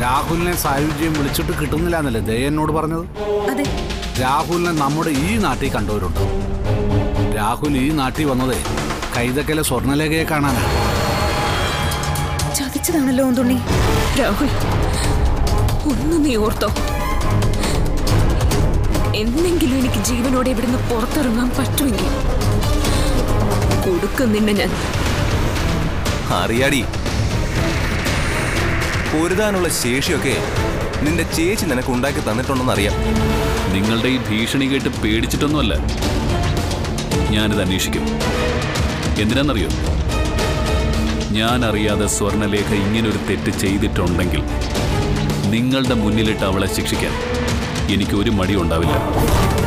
രാഹുലിനെ സായുജ്യം വിളിച്ചിട്ട് കിട്ടുന്നില്ല എന്നല്ലേ ദയ എന്നോട് പറഞ്ഞത് അതെ രാഹുലിനെ നമ്മുടെ ഈ നാട്ടിൽ കണ്ടവരുണ്ട് രാഹുൽ ഈ നാട്ടിൽ വന്നതേ കൈതക്കലെ സ്വർണ്ണലേഖയെ കാണാനാണ് ചതിച്ചതാണല്ലോ ഓന്തുണ്ണി രാഹുൽ ഒന്ന് നീ ഓർത്തോ എന്നെങ്കിലും എനിക്ക് ജീവനോടെ ഇവിടുന്ന് പുറത്തിറങ്ങാൻ പറ്റുമെങ്കിൽ കൊടുക്കും നിന്നെ ഞാൻ അറിയാടി പൊരുതാനുള്ള ശേഷിയൊക്കെ നിന്റെ ചേച്ചി നിനക്ക് ഉണ്ടാക്കി തന്നിട്ടുണ്ടെന്ന് അറിയാം നിങ്ങളുടെ ഈ ഭീഷണി കേട്ട് പേടിച്ചിട്ടൊന്നുമല്ല ഞാനിത് അന്വേഷിക്കും എന്തിനാണെന്നറിയോ ഞാൻ അറിയാതെ സ്വർണലേഖ ഇങ്ങനൊരു തെറ്റ് ചെയ്തിട്ടുണ്ടെങ്കിൽ നിങ്ങളുടെ മുന്നിലിട്ട് അവളെ ശിക്ഷിക്കാൻ എനിക്ക് ഒരു മടിയും ഉണ്ടാവില്ല